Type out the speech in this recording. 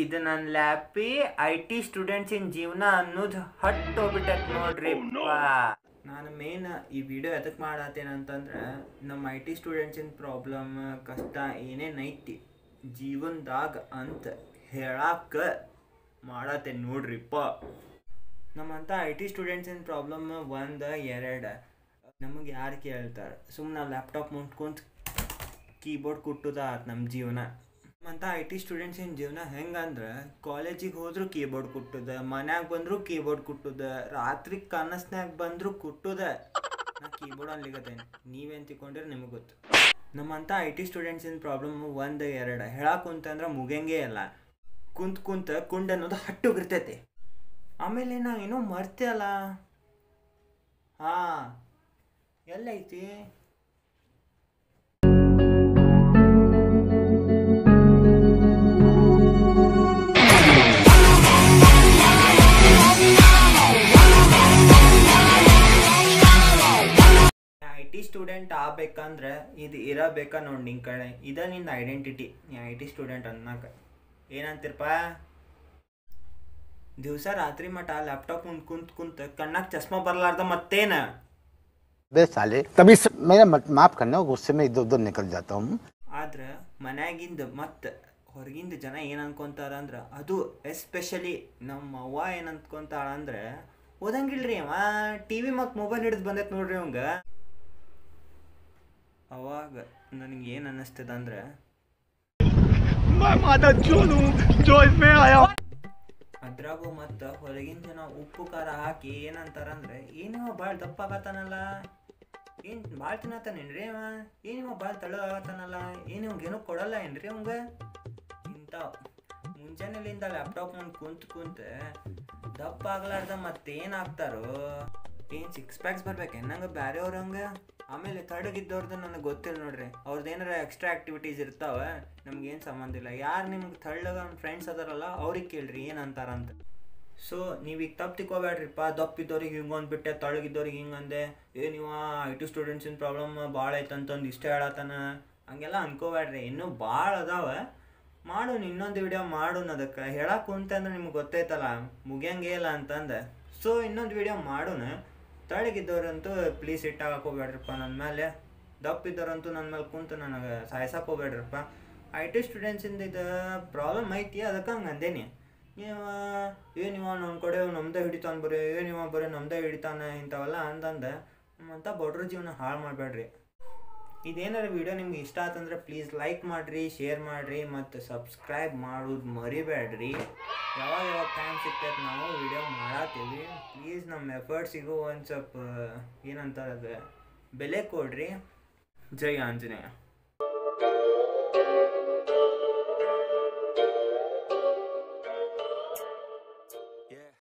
ಇದು ನನ್ನ ಲ್ಯಾಪಿ I T ಸ್ಟೂಡೆಂಟ್ಸಿನ ಜೀವನ ಅನ್ನೋದು ಹಟ್ಟೋಗ್ಬಿಟ್ಟೈತೆ ನೋಡ್ರಿಪ್ಪ ನಾನು ಮೇನ್ ಈ ವಿಡಿಯೋ ಎದಕ್ಕೆ ಮಾಡತ್ತೇನಂತಂದ್ರೆ ನಮ್ಮ ಐ ಟಿ ಸ್ಟೂಡೆಂಟ್ಸಿನ ಪ್ರಾಬ್ಲಮ್ ಕಷ್ಟ ಏನೇನು ಐತಿ ಜೀವನದಾಗ ಅಂತ ಹೇಳಾಕ ಮಾಡತ್ತೆ ನೋಡ್ರಿಪ್ಪ ನಮ್ಮಂಥ ಐ ಟಿ ಸ್ಟೂಡೆಂಟ್ಸಿನ ಪ್ರಾಬ್ಲಮ್ ಒಂದು ಎರಡು ನಮಗೆ ಯಾರು ಕೇಳ್ತಾರೆ ಸುಮ್ಮನೆ ಲ್ಯಾಪ್ಟಾಪ್ ಮುಂದ್ಕೊಂತ ಕೀಬೋರ್ಡ್ ಕುಟ್ಟುದ ಆತು ನಮ್ಮ ಜೀವನ ನಮ್ಮಂಥ ಐ ಟಿ ಸ್ಟೂಡೆಂಟ್ಸಿನ ಜೀವನ ಹೆಂಗಂದ್ರೆ ಕಾಲೇಜಿಗೆ ಹೋದ್ರು ಕೀಬೋರ್ಡ್ ಕುಟ್ಟುದ ಮನ್ಯಾಗ ಬಂದರೂ ಕೀಬೋರ್ಡ್ ಕುಟ್ಟುದ ರಾತ್ರಿ ಕನಸ್ನ್ಯಾಗ ಬಂದರೂ ಕುಟ್ಟುದ ನಾ ಕೀಬೋರ್ಡ್ ಅನ್ಲಿಗತ್ತೇನೆ ನೀವೇನು ತಿಳ್ಕೊಂಡಿರಿ ನಿಮಗೆ ಗೊತ್ತು ನಮ್ಮಂಥ ಐ ಟಿ ಸ್ಟೂಡೆಂಟ್ಸಿನ ಪ್ರಾಬ್ಲಮ್ ಒಂದು ಎರಡು ಹೇಳಕ್ಕೆ ಕುಂತಂದ್ರೆ ಮುಗಿಯಂಗೇ ಇಲ್ಲ ಕುಂತ್ ಕುಂತ ಕುಂಡ್ ಅನ್ನೋದು ಹಟ್ಟೋಗಿರ್ತೈತಿ ಆಮೇಲೆ ನಾ ಏನೋ ಮರ್ತೆ ಅಲ್ಲ ಹಾಂ ಎಲ್ಲೈತಿ ಐ ಟಿ ಸ್ಟೂಡೆಂಟ್ ಆಗ್ಬೇಕಂದ್ರೆ ಇದು ಇರಬೇಕಾ ನೋಡಿ ನಿನ್ನ ಕಡೆ ಇದ ನಿನ್ನ ಐಡೆಂಟಿಟಿ ನೀ ಐ ಟಿ ಸ್ಟೂಡೆಂಟ್ ಅನ್ನಕ ಏನಂತಿರಪ್ಪ ದಿವಸ ರಾತ್ರಿ ಮಟ ಲ್ಯಾಪ್ಟಾಪ್ ಮುಂದೆ ಕುಂತ್ ಕುಂತ ಕಣ್ಣಾಗ ಚಸ್ಮಾ ಬರ್ಲಾರ್ದ ಮತ್ತೇನ बे साले तभी से मेरा मत- माफ करना गुस्से में इधर उधर निकल जाता हूँ ಆದ್ರೆ ಮನ್ಯಾಗಿಂದ ಮತ್ತು ಹೊರಗಿಂದ ಜನ ಏನು ಅನ್ಕೊಂತಾರ ಅಂದ್ರೆ ಅದು ಎಸ್ಪೆಷಲಿ ನಮ್ಮ ಅವ್ವ ಏನು ಅನ್ಕೊಂತಾಳ ಅಂದ್ರೆ ಓದಂಗಿಲ್ರಿ ಅವ ಟಿ ವಿ ಮತ್ತು ಮೊಬೈಲ್ ಹಿಡಿದು ಬಂದೈತೆ ನೋಡ್ರಿ ಅವಂಗ ಅವಾಗ ನನಗೆ ಏನು ಅನ್ನಿಸ್ತದ ಅಂದ್ರೆ ಅದ್ರಾಗೂ ಮತ್ತು ಹೊರಗಿನ ಜನ ಉಪ್ಪು ಖಾರ ಹಾಕಿ ಏನಂತಾರಂದ್ರೆ ಏನಿವ ಭಾಳ ದಪ್ಪ ಆಗತ್ತಾನಲ್ಲ ಏನು ಭಾಳ ತಿನ್ನತ್ತಾನೇನ್ರಿ ಅವ ಏನಿವ ಭಾಳ ತಳ ಆಗತ್ತಾನಲ್ಲ ಏನು ಏನೂ ಕೊಡಲ್ಲ ಏನ್ರಿ ಅವಂಗ ಇಂಥ ಮುಂಜಾನೆಲಿಂದ ಲ್ಯಾಪ್ಟಾಪ್ ಮುಂದೆ ಕುಂತ್ ಕುಂತ ದಪ್ಪ ಆಗ್ಲಾರ್ದ ಮತ್ತೇನು ಆಗ್ತಾರೋ ಏನು ಸಿಕ್ಸ್ ಪ್ಯಾಕ್ಸ್ ಬರ್ಬೇಕು ನಂಗೆ ಬ್ಯಾರೆಯವ್ರ ಹಂಗೆ ಆಮೇಲೆ ತಡಗಿದ್ದವ್ರದ್ದು ನನಗೆ ಗೊತ್ತಿಲ್ಲ ನೋಡ್ರಿ ಅವ್ರದ್ದು ಏನಾರ ಎಕ್ಸ್ಟ್ರಾ ಆ್ಯಕ್ಟಿವಿಟೀಸ್ ಇರ್ತಾವ ನಮ್ಗೇನು ಸಂಬಂಧ ಇಲ್ಲ ಯಾರು ನಿಮ್ಗೆ ತಳ್ಳಗ ಫ್ರೆಂಡ್ಸ್ ಅದಾರಲ್ಲ ಅವ್ರಿಗೆ ಕೇಳ್ರಿ ಏನು ಅಂತಾರಂತ ಸೊ ನೀವೀಗ ತಪ್ಪು ತಿಕ್ಕೋಬೇಡ್ರಿಪ್ಪ ದಪ್ಪ ಇದ್ದವ್ರಿಗೆ ಹಿಂಗೆ ಅಂದ್ಬಿಟ್ಟೆ ತಳಗಿದ್ದವ್ರಿಗೆ ಹಿಂಗೆ ಅಂದೆ ಏ ನೀವು ಐ ಟಿ ಸ್ಟೂಡೆಂಟ್ಸಿನ ಪ್ರಾಬ್ಲಮ್ ಭಾಳ ಐತಂತಂದು ಇಷ್ಟ ಹೇಳತ್ತಾನ ಹಂಗೆಲ್ಲ ಅನ್ಕೋಬೇಡ್ರಿ ಇನ್ನೂ ಭಾಳ ಅದಾವ ಮಾಡೋಣ ಇನ್ನೊಂದು ವಿಡಿಯೋ ಮಾಡೋಣ ಅದಕ್ಕೆ ಹೇಳಕ್ಕೆ ಕುಂತಂದ್ರೆ ನಿಮ್ಗೆ ಗೊತ್ತೈತಲ್ಲ ಮುಗಿಯಂಗೇ ಇಲ್ಲ ಅಂತಂದೆ ಸೊ ಇನ್ನೊಂದು ವಿಡಿಯೋ ಮಾಡೋಣ ತಳಗಿದ್ದವ್ರಂತೂ ಪ್ಲೀಸ್ ಇಟ್ಟಾಗಕ್ಕೆ ಹೋಗ್ಬೇಡ್ರಪ್ಪ ನನ್ನ ಮೇಲೆ ದಪ್ಪ ಇದ್ದವ್ರಂತೂ ನನ್ನ ಮೇಲೆ ಕುಂತು ನನಗೆ ಸಾಯ್ಸಕ್ಕೆ ಹೋಗ್ಬೇಡ್ರಪ್ಪ ಐ ಟಿ ಸ್ಟೂಡೆಂಟ್ಸಿಂದ ಇದು ಪ್ರಾಬ್ಲಮ್ ಐತಿ ಅದಕ್ಕೆ ಹಂಗೆ ಅಂದೇನಿ ನೀವು ಏನಿವ ನನ್ನ ಕಡೆ ನಮ್ದೇ ಹಿಡಿತಾನೆ ಬರೀ ಏನಿವ ಬರೀ ನಮ್ದೇ ಹಿಡಿತಾನೆ ಇಂಥವೆಲ್ಲ ಅಂದಂದೆ ನಮ್ಮಂಥ ಬಡ್ರ ಜೀವನ ಹಾಳು ಮಾಡಬೇಡ್ರಿ ಇದೇನಾರ ವಿಡಿಯೋ ನಿಮ್ಗೆ ಇಷ್ಟ ಆತಂದ್ರೆ ಪ್ಲೀಸ್ ಲೈಕ್ ಮಾಡಿರಿ ಶೇರ್ ಮಾಡಿರಿ ಮತ್ತು ಸಬ್ಸ್ಕ್ರೈಬ್ ಮಾಡೋದು ಮರಿಬೇಡ್ರಿ ಯಾವಾಗ ಯಾವಾಗ ಟೈಮ್ ಸಿಗ್ತೈತೆ ನಾವು ವಿಡಿಯೋ ಮಾಡತ್ತೀವಿ ಪ್ಲೀಸ್ ನಮ್ಮ ಎಫರ್ಟ್ಸಿಗೂ ಒಂದು ಸ್ವಲ್ಪ ಏನಂತಾರೆ ಅದು ಬೆಲೆ ಕೊಡ್ರಿ ಜೈ ಆಂಜನೇಯ